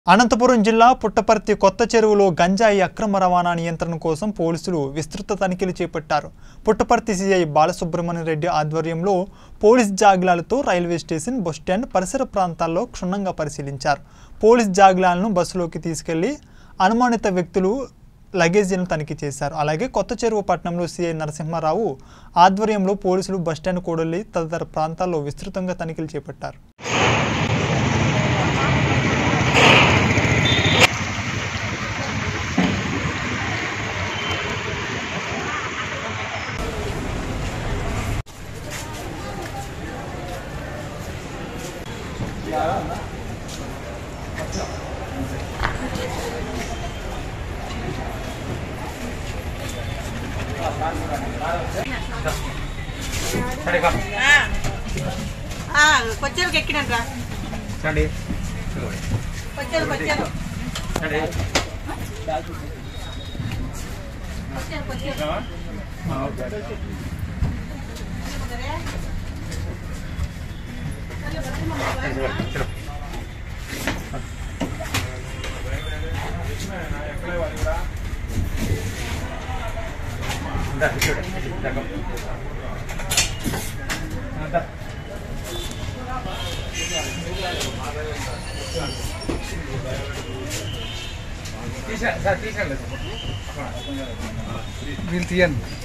అనంతపురం జిల్లా పుట్టపర్తి కొత్త చెరువులో గంజాయి అక్రమ రవాణా నియంత్రణ కోసం పోలీసులు విస్తృత తనిఖీలు చేపట్టారు పుట్టపర్తి సిఐ బాలసుబ్రహ్మణ్య రెడ్డి ఆధ్వర్యంలో పోలీస్ జాగ్లాలతో రైల్వే స్టేషన్ బస్టాండ్ పరిసర ప్రాంతాల్లో క్షుణ్ణంగా పరిశీలించారు పోలీస్ జాగ్లాలను బస్సులోకి తీసుకెళ్లి అనుమానిత వ్యక్తులు లగేజీలను తనిఖీ చేశారు అలాగే కొత్త చెరువు పట్టణంలో సిఐ నరసింహారావు ఆధ్వర్యంలో పోలీసులు బస్టాండ్ కూడలి తదితర ప్రాంతాల్లో విస్తృతంగా తనిఖీలు చేపట్టారు కొచ్చేరుకు ఎక్కినంట్రా రండి కొచ్చేరు కొచ్చేరు రండి కొచ్చేరు కొచ్చేరు ఇందా, చూడు. దగ్గర. అంతా. తీసా సార్ తీసండి వీళ్ళు తీయండి